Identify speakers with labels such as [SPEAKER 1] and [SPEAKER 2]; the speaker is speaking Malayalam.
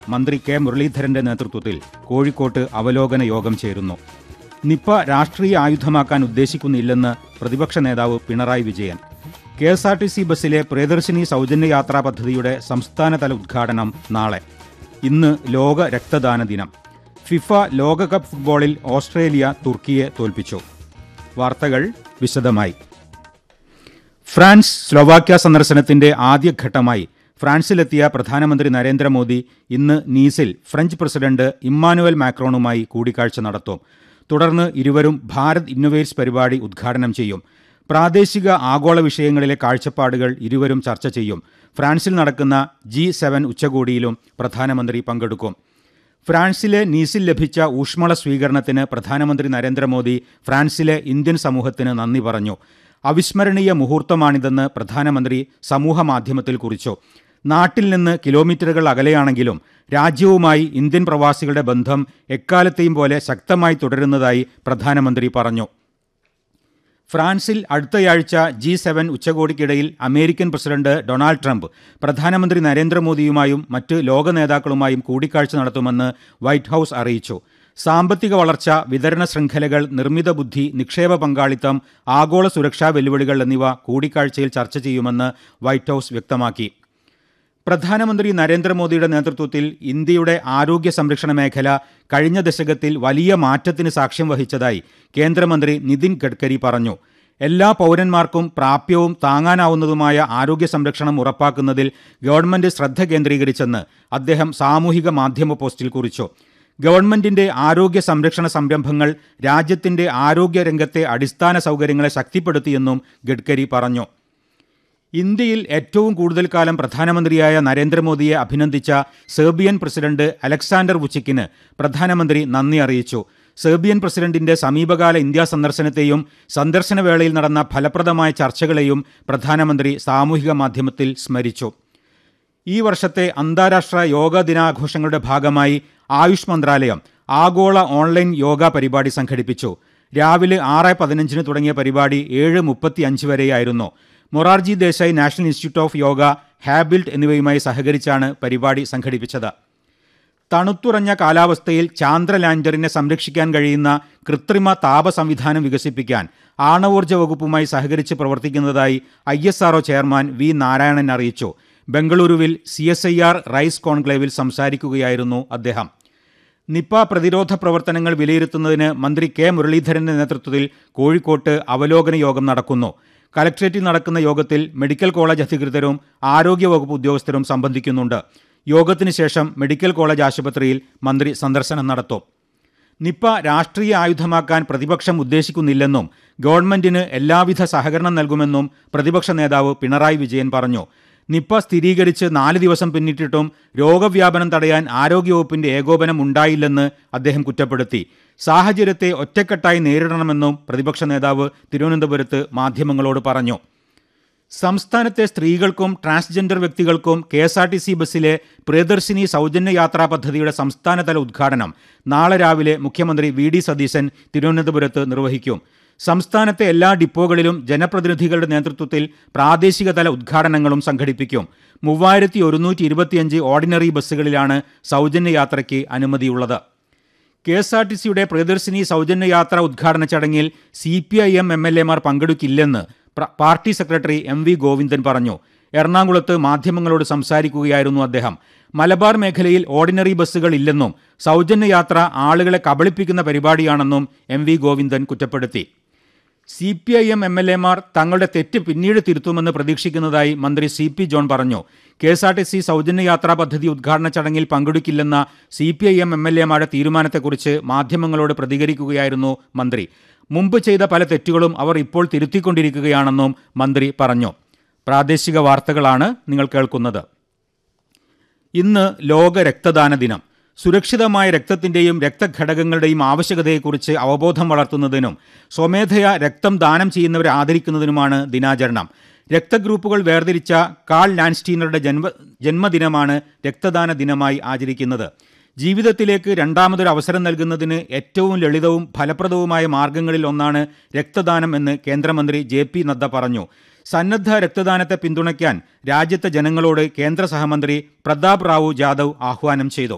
[SPEAKER 1] മന്ത്രി കെ മുരളീധരന്റെ നേതൃത്വത്തിൽ കോഴിക്കോട്ട് അവലോകന യോഗം ചേരുന്നു നിപ്പ രാഷ്ട്രീയ ആയുധമാക്കാൻ ഉദ്ദേശിക്കുന്നില്ലെന്ന് പ്രതിപക്ഷ നേതാവ് Pinarayi Vijayan K S R T C ബസ്സിലെ പ്രിയദർശിനി സൗജന്യ യാത്രാ പദ്ധതിയുടെ സംസ്ഥാനതല ഉദ്ഘാടനം നാളെ ഇന്ന് ലോക രക്തദാന ദിനം ഫിഫ ലോകകപ്പ് ഫുട്ബോളിൽ ഓസ്ട്രേലിയ തുർക്കിയെ തോൽപ്പിച്ചു വാർത്തകൾ വിശദമായി ഫ്രാൻസ് സ്ലോവാക്യ സന്ദർശനത്തിന്റെ ആദ്യഘട്ടമായി ഫ്രാൻസിലെത്തിയ പ്രധാനമന്ത്രി നരേന്ദ്രമോദി ഇന്ന് നീസിൽ ഫ്രഞ്ച് പ്രസിഡന്റ് ഇമ്മാനുവൽ മാക്രോണുമായി കൂടിക്കാഴ്ച നടത്തും തുടർന്ന് ഇരുവരും ഭാരത് ഇന്നൊവേറ്റ്സ് പരിപാടി ഉദ്ഘാടനം ചെയ്യും പ്രാദേശിക ആഗോള വിഷയങ്ങളിലെ കാഴ്ചപ്പാടുകൾ ഇരുവരും ചർച്ച ചെയ്യും ഫ്രാൻസിൽ നടക്കുന്ന ജി സെവൻ ഉച്ചകോടിയിലും പ്രധാനമന്ത്രി പങ്കെടുക്കും ഫ്രാൻസിലെ നീസിൽ ലഭിച്ച ഊഷ്മള സ്വീകരണത്തിന് പ്രധാനമന്ത്രി നരേന്ദ്രമോദി ഫ്രാൻസിലെ ഇന്ത്യൻ സമൂഹത്തിന് നന്ദി പറഞ്ഞു അവിസ്മരണീയ മുഹൂർത്തമാണിതെന്ന് പ്രധാനമന്ത്രി സമൂഹമാധ്യമത്തിൽ കുറിച്ചു നാട്ടിൽ നിന്ന് കിലോമീറ്ററുകൾ അകലെയാണെങ്കിലും രാജ്യവുമായി ഇന്ത്യൻ പ്രവാസികളുടെ ബന്ധം എക്കാലത്തെയും പോലെ ശക്തമായി തുടരുന്നതായി പ്രധാനമന്ത്രി പറഞ്ഞു ഫ്രാൻസിൽ അടുത്തയാഴ്ച ജി സെവൻ ഉച്ചകോടിക്കിടയിൽ അമേരിക്കൻ പ്രസിഡന്റ് ഡൊണാൾഡ് ട്രംപ് പ്രധാനമന്ത്രി നരേന്ദ്രമോദിയുമായും മറ്റ് ലോക നേതാക്കളുമായും കൂടിക്കാഴ്ച നടത്തുമെന്ന് വൈറ്റ് ഹൌസ് അറിയിച്ചു സാമ്പത്തിക വളർച്ച വിതരണ ശൃംഖലകൾ നിർമ്മിത ബുദ്ധി നിക്ഷേപ പങ്കാളിത്തം ആഗോള സുരക്ഷാ വെല്ലുവിളികൾ എന്നിവ കൂടിക്കാഴ്ചയിൽ ചർച്ച ചെയ്യുമെന്ന് വൈറ്റ് ഹൌസ് വ്യക്തമാക്കി പ്രധാനമന്ത്രി നരേന്ദ്രമോദിയുടെ നേതൃത്വത്തിൽ ഇന്ത്യയുടെ ആരോഗ്യ സംരക്ഷണ മേഖല കഴിഞ്ഞ ദശകത്തിൽ വലിയ മാറ്റത്തിന് സാക്ഷ്യം വഹിച്ചതായി കേന്ദ്രമന്ത്രി നിതിൻ ഗഡ്കരി പറഞ്ഞു എല്ലാ പൗരന്മാർക്കും പ്രാപ്യവും താങ്ങാനാവുന്നതുമായ ആരോഗ്യ സംരക്ഷണം ഉറപ്പാക്കുന്നതിൽ ഗവൺമെന്റ് ശ്രദ്ധ കേന്ദ്രീകരിച്ചെന്ന് അദ്ദേഹം സാമൂഹിക മാധ്യമ പോസ്റ്റിൽ കുറിച്ചു ഗവൺമെന്റിന്റെ ആരോഗ്യ സംരക്ഷണ സംരംഭങ്ങൾ രാജ്യത്തിന്റെ ആരോഗ്യ രംഗത്തെ അടിസ്ഥാന സൗകര്യങ്ങളെ ശക്തിപ്പെടുത്തിയെന്നും ഗഡ്കരി പറഞ്ഞു ഇന്ത്യയിൽ ഏറ്റവും കൂടുതൽ കാലം പ്രധാനമന്ത്രിയായ നരേന്ദ്രമോദിയെ അഭിനന്ദിച്ച സെർബിയൻ പ്രസിഡന്റ് അലക്സാണ്ടർ വുച്ചിക്കിന് പ്രധാനമന്ത്രി നന്ദി അറിയിച്ചു സെർബിയൻ പ്രസിഡന്റിന്റെ സമീപകാല ഇന്ത്യാ സന്ദർശനത്തെയും സന്ദർശന വേളയിൽ നടന്ന ഫലപ്രദമായ ചർച്ചകളെയും പ്രധാനമന്ത്രി സാമൂഹിക മാധ്യമത്തിൽ സ്മരിച്ചു ഈ വർഷത്തെ അന്താരാഷ്ട്ര യോഗ ദിനാഘോഷങ്ങളുടെ ഭാഗമായി ആയുഷ് മന്ത്രാലയം ആഗോള ഓൺലൈൻ യോഗ പരിപാടി സംഘടിപ്പിച്ചു രാവിലെ ആറ് പതിനഞ്ചിന് തുടങ്ങിയ പരിപാടി ഏഴ് മുപ്പത്തി അഞ്ച് വരെയായിരുന്നു Morarji Desai national institute of yoga ഹാബിൽറ്റ് എന്നിവയുമായി സഹകരിച്ചാണ് പരിപാടി സംഘടിപ്പിച്ചത് തണുത്തുറഞ്ഞ കാലാവസ്ഥയിൽ ചാന്ദ്ര ലാൻഡറിനെ സംരക്ഷിക്കാൻ കഴിയുന്ന കൃത്രിമ താപ സംവിധാനം വികസിപ്പിക്കാൻ ആണവോർജ്ജ വകുപ്പുമായി സഹകരിച്ച് പ്രവർത്തിക്കുന്നതായി I S R O chairman V Narayanan അറിയിച്ചു ബംഗളൂരുവിൽ C S I R rise കോൺക്ലേവിൽ സംസാരിക്കുകയായിരുന്നു അദ്ദേഹം നിപ പ്രതിരോധ പ്രവർത്തനങ്ങൾ വിലയിരുത്തുന്നതിന് മന്ത്രി കെ മുരളീധരന്റെ നേതൃത്വത്തിൽ കോഴിക്കോട്ട് അവലോകന യോഗം നടക്കുന്നു കലക്ട്രേറ്റിൽ നടക്കുന്ന യോഗത്തിൽ മെഡിക്കൽ കോളേജ് അധികൃതരും ആരോഗ്യവകുപ്പ് ഉദ്യോഗസ്ഥരും സംബന്ധിക്കുന്നുണ്ട് യോഗത്തിന് ശേഷം മെഡിക്കൽ കോളേജ് ആശുപത്രിയിൽ മന്ത്രി സന്ദർശനം നടത്തും നിപ്പ രാഷ്ട്രീയ ആയുധമാക്കാൻ പ്രതിപക്ഷം ഉദ്ദേശിക്കുന്നില്ലെന്നും ഗവൺമെന്റിന് എല്ലാവിധ സഹകരണം നൽകുമെന്നും പ്രതിപക്ഷ നേതാവ് പിണറായി വിജയൻ പറഞ്ഞു നിപ്പ സ്ഥിരീകരിച്ച് നാല് ദിവസം പിന്നിട്ടിട്ടും രോഗവ്യാപനം തടയാൻ ആരോഗ്യവകുപ്പിന്റെ ഏകോപനം ഉണ്ടായില്ലെന്ന് അദ്ദേഹം കുറ്റപ്പെടുത്തി സാഹചര്യത്തെ ഒറ്റക്കെട്ടായി നേരിടണമെന്നും പ്രതിപക്ഷ നേതാവ് തിരുവനന്തപുരത്ത് മാധ്യമങ്ങളോട് പറഞ്ഞു സംസ്ഥാനത്തെ സ്ത്രീകൾക്കും ട്രാൻസ്ജെൻഡർ വ്യക്തികൾക്കും K S R T C ബസ്സിലെ പ്രിയദർശിനി സൗജന്യ യാത്രാ പദ്ധതിയുടെ സംസ്ഥാനതല ഉദ്ഘാടനം നാളെ രാവിലെ മുഖ്യമന്ത്രി വി ഡി സതീശൻ തിരുവനന്തപുരത്ത് നിർവഹിക്കും സംസ്ഥാനത്തെ എല്ലാ ഡിപ്പോകളിലും ജനപ്രതിനിധികളുടെ നേതൃത്വത്തിൽ പ്രാദേശികതല ഉദ്ഘാടനങ്ങളും സംഘടിപ്പിക്കും മൂവായിരത്തി ഒരുന്നൂറ്റി ഇരുപത്തിയഞ്ച് ഓർഡിനറി ബസ്സുകളിലാണ് സൗജന്യ യാത്രയ്ക്ക് അനുമതിയുള്ളത് കെ എസ് ആർ ടി സിയുടെ പ്രിയദർശിനി സൗജന്യ യാത്ര ഉദ്ഘാടന ചടങ്ങിൽ C P I M M L എമാർ പങ്കെടുക്കില്ലെന്ന് party secretary M V Govindan പറഞ്ഞു എറണാകുളത്ത് മാധ്യമങ്ങളോട് സംസാരിക്കുകയായിരുന്നു അദ്ദേഹം മലബാർ മേഖലയിൽ ഓർഡിനറി ബസ്സുകൾ ഇല്ലെന്നും സൗജന്യ യാത്ര ആളുകളെ കബളിപ്പിക്കുന്ന പരിപാടിയാണെന്നും എം വി ഗോവിന്ദൻ കുറ്റപ്പെടുത്തി C P I M M L എമാർ തങ്ങളുടെ തെറ്റ് പിന്നീട് തിരുത്തുമെന്ന് പ്രതീക്ഷിക്കുന്നതായി മന്ത്രി സി പി ജോൺ പറഞ്ഞു K S R T C സൗജന്യ യാത്രാ പദ്ധതി ഉദ്ഘാടന ചടങ്ങിൽ പങ്കെടുക്കില്ലെന്ന C P I M M L എമാരുടെ തീരുമാനത്തെക്കുറിച്ച് മാധ്യമങ്ങളോട് പ്രതികരിക്കുകയായിരുന്നു മന്ത്രി മുമ്പ് ചെയ്ത പല തെറ്റുകളും അവർ ഇപ്പോൾ തിരുത്തിക്കൊണ്ടിരിക്കുകയാണെന്നും മന്ത്രി പറഞ്ഞു പ്രാദേശിക വാർത്തകളാണ് നിങ്ങൾ കേൾക്കുന്നത് ഇന്ന് ലോക രക്തദാന ദിനം സുരക്ഷിതമായ രക്തത്തിന്റെയും രക്തഘടകങ്ങളുടെയും ആവശ്യകതയെക്കുറിച്ച് അവബോധം വളർത്തുന്നതിനും സ്വമേധയാ രക്തം ദാനം ചെയ്യുന്നവരെ ആദരിക്കുന്നതിനുമാണ് ദിനാചരണം രക്തഗ്രൂപ്പുകൾ വേർതിരിച്ച കാൾ ലാൻസ്റ്റീനറുടെ ജന്മ ജന്മദിനമാണ് രക്തദാന ദിനമായി ആചരിക്കുന്നത് ജീവിതത്തിലേക്ക് രണ്ടാമതൊരു അവസരം നൽകുന്നതിന് ഏറ്റവും ലളിതവും ഫലപ്രദവുമായ മാർഗങ്ങളിൽ ഒന്നാണ് രക്തദാനം എന്ന് കേന്ദ്രമന്ത്രി ജെ പി നദ്ദ പറഞ്ഞു സന്നദ്ധ രക്തദാനത്തെ പിന്തുണയ്ക്കാൻ രാജ്യത്തെ ജനങ്ങളോട് കേന്ദ്ര സഹമന്ത്രി പ്രതാപ് റാവു ജാദവ് ആഹ്വാനം ചെയ്തു